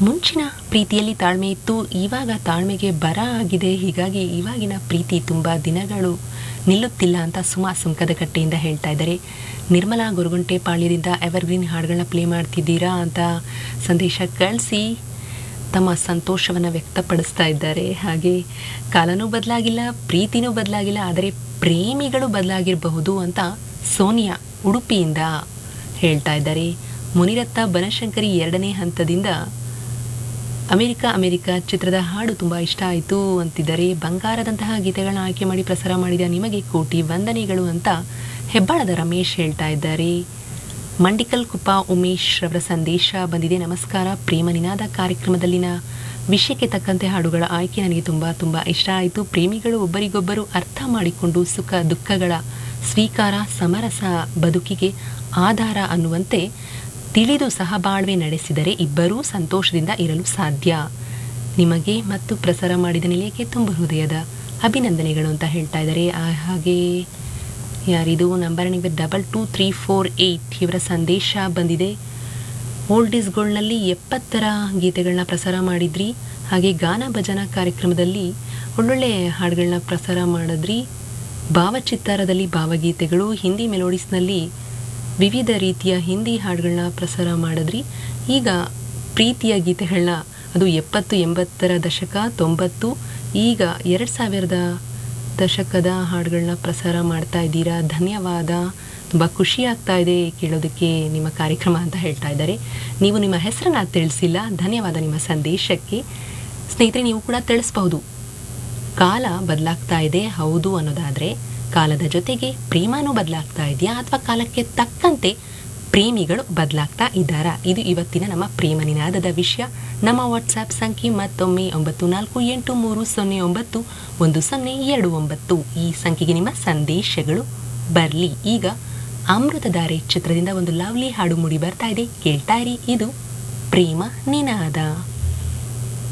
ಮುಂಚಿನ ಪ್ರೀತಿಯಲ್ಲಿ ತಾಳ್ಮೆ ಇತ್ತು ಇವಾಗ ತಾಳ್ಮೆಗೆ ಬರ ಆಗಿದೆ ಹೀಗಾಗಿ ಇವಾಗಿನ ಪ್ರೀತಿ ತುಂಬ ದಿನಗಳು ನಿಲ್ಲುತ್ತಿಲ್ಲ ಅಂತ ಸುಮಾ ಸುಂಕದ ಕಟ್ಟೆಯಿಂದ ಹೇಳ್ತಾ ಇದ್ದಾರೆ ನಿರ್ಮಲಾ ಗುರುಗುಂಟೆ ಪಾಳ್ಯದಿಂದ ಎವರ್ಗ್ರೀನ್ ಹಾಡುಗಳನ್ನ ಪ್ಲೇ ಮಾಡ್ತಿದ್ದೀರಾ ಅಂತ ಸಂದೇಶ ಕಳಿಸಿ ತಮ್ಮ ಸಂತೋಷವನ್ನು ವ್ಯಕ್ತಪಡಿಸ್ತಾ ಇದ್ದಾರೆ ಹಾಗೆ ಕಾಲನೂ ಬದಲಾಗಿಲ್ಲ ಪ್ರೀತಿನೂ ಬದಲಾಗಿಲ್ಲ ಆದರೆ ಪ್ರೇಮಿಗಳು ಬದಲಾಗಿರಬಹುದು ಅಂತ ಸೋನಿಯಾ ಉಡುಪಿಯಿಂದ ಹೇಳ್ತಾ ಇದ್ದಾರೆ ಮುನಿರತ್ತ ಬನಶಂಕರಿ ಎರಡನೇ ಹಂತದಿಂದ ಅಮೆರಿಕ ಅಮೆರಿಕ ಚಿತ್ರದ ಹಾಡು ತುಂಬ ಇಷ್ಟ ಆಯಿತು ಅಂತಿದ್ದಾರೆ ಬಂಗಾರದಂತಹ ಗೀತೆಗಳನ್ನ ಆಯ್ಕೆ ಮಾಡಿ ಪ್ರಸಾರ ಮಾಡಿದ ನಿಮಗೆ ಕೋಟಿ ವಂದನೆಗಳು ಅಂತ ಹೆಬ್ಬಾಳದ ರಮೇಶ್ ಹೇಳ್ತಾ ಇದ್ದಾರೆ ಮಂಡಿಕಲ್ ಕುಪ್ಪ ಉಮೇಶ್ ರವರ ಸಂದೇಶ ಬಂದಿದೆ ನಮಸ್ಕಾರ ಪ್ರೇಮ ನಿನಾದ ಕಾರ್ಯಕ್ರಮದಲ್ಲಿನ ವಿಷಯಕ್ಕೆ ತಕ್ಕಂತೆ ಹಾಡುಗಳ ಆಯ್ಕೆ ನನಗೆ ತುಂಬ ತುಂಬ ಇಷ್ಟ ಆಯಿತು ಪ್ರೇಮಿಗಳು ಒಬ್ಬರಿಗೊಬ್ಬರು ಅರ್ಥ ಮಾಡಿಕೊಂಡು ಸುಖ ದುಃಖಗಳ ಸ್ವೀಕಾರ ಸಮರಸ ಬದುಕಿಗೆ ಆಧಾರ ಅನ್ನುವಂತೆ ತಿಳಿದು ಸಹಬಾಳ್ವೆ ನಡೆಸಿದರೆ ಇಬ್ಬರೂ ಸಂತೋಷದಿಂದ ಇರಲು ಸಾಧ್ಯ ನಿಮಗೆ ಮತ್ತು ಪ್ರಸಾರ ಮಾಡಿದ ನಿಲಯಕ್ಕೆ ತುಂಬ ಹೃದಯದ ಅಭಿನಂದನೆಗಳು ಅಂತ ಹೇಳ್ತಾ ಇದ್ದಾರೆ ಆ, ಹಾಗೆ ಯಾರಿದು ನಂಬರ್ ನಿಮಗೆ double two three four eight ಇವರ ಸಂದೇಶ ಬಂದಿದೆ ಓಲ್ಡ್ ಈಸ್ ಗೋಲ್ಡ್ನಲ್ಲಿ ಎಪ್ಪತ್ತರ ಗೀತೆಗಳನ್ನ ಪ್ರಸಾರ ಮಾಡಿದ್ರಿ ಹಾಗೆ ಗಾನ ಭಜನ ಕಾರ್ಯಕ್ರಮದಲ್ಲಿ ಒಳ್ಳೊಳ್ಳೆ ಹಾಡುಗಳನ್ನ ಪ್ರಸಾರ ಮಾಡಿದ್ರಿ ಭಾವಚಿತ್ತಾರದಲ್ಲಿ ಭಾವಗೀತೆಗಳು ಹಿಂದಿ ಮೆಲೋಡಿಸ್ನಲ್ಲಿ ವಿವಿಧ ರೀತಿಯ ಹಿಂದಿ ಹಾಡುಗಳನ್ನ ಪ್ರಸಾರ ಮಾಡಿದ್ರಿ ಈಗ ಪ್ರೀತಿಯ ಗೀತೆಗಳನ್ನ ಅದು ಎಪ್ಪತ್ತು ಎಂಬತ್ತರ ದಶಕ ತೊಂಬತ್ತು ಈಗ ಎರಡು ಸಾವಿರದ ದಶಕದ ಹಾಡುಗಳನ್ನ ಪ್ರಸಾರ ಮಾಡ್ತಾ ಇದ್ದೀರಾ ಧನ್ಯವಾದ ತುಂಬ ಖುಷಿ ಆಗ್ತಾ ಇದೆ ಕೇಳೋದಕ್ಕೆ ನಿಮ್ಮ ಕಾರ್ಯಕ್ರಮ ಅಂತ ಹೇಳ್ತಾ ಇದ್ದಾರೆ ನೀವು ನಿಮ್ಮ ಹೆಸರನ್ನ ತಿಳಿಸಿಲ್ಲ ಧನ್ಯವಾದ ನಿಮ್ಮ ಸಂದೇಶಕ್ಕೆ ಸ್ನೇಹಿತರೆ ನೀವು ಕೂಡ ತಿಳಿಸ್ಬಹುದು ಕಾಲ ಬದಲಾಗ್ತಾ ಇದೆ ಹೌದು ಅನ್ನೋದಾದರೆ ಕಾಲದ ಜೊತೆಗೆ ಪ್ರೇಮನೂ ಬದಲಾಗ್ತಾ ಇದೆಯಾ ಅಥವಾ ಕಾಲಕ್ಕೆ ತಕ್ಕಂತೆ ಪ್ರೇಮಿಗಳು ಬದಲಾಗ್ತಾ ಇದ್ದಾರಾ ಇದು ಇವತ್ತಿನ ನಮ್ಮ ಪ್ರೇಮ ನಿನಾದದ ವಿಷಯ ನಮ್ಮ ವಾಟ್ಸ್ಆ್ಯಪ್ ಸಂಖ್ಯೆ ಮತ್ತೊಮ್ಮೆ ಒಂಬತ್ತು ನಾಲ್ಕು ಎಂಟು ಮೂರು ಸೊನ್ನೆ ಒಂಬತ್ತು ಒಂದು ಸೊನ್ನೆ ಎರಡು ಒಂಬತ್ತು ಈ ಸಂಖ್ಯೆಗೆ ನಿಮ್ಮ ಸಂದೇಶಗಳು ಬರಲಿ ಈಗ ಅಮೃತಧಾರೆ ಚಿತ್ರದಿಂದ ಒಂದು ಲವ್ಲಿ ಹಾಡು ಮೂಡಿ ಬರ್ತಾ ಇದೆ ಕೇಳ್ತಾ ಇರಿ ಇದು ಪ್ರೇಮ ನಿನಾದ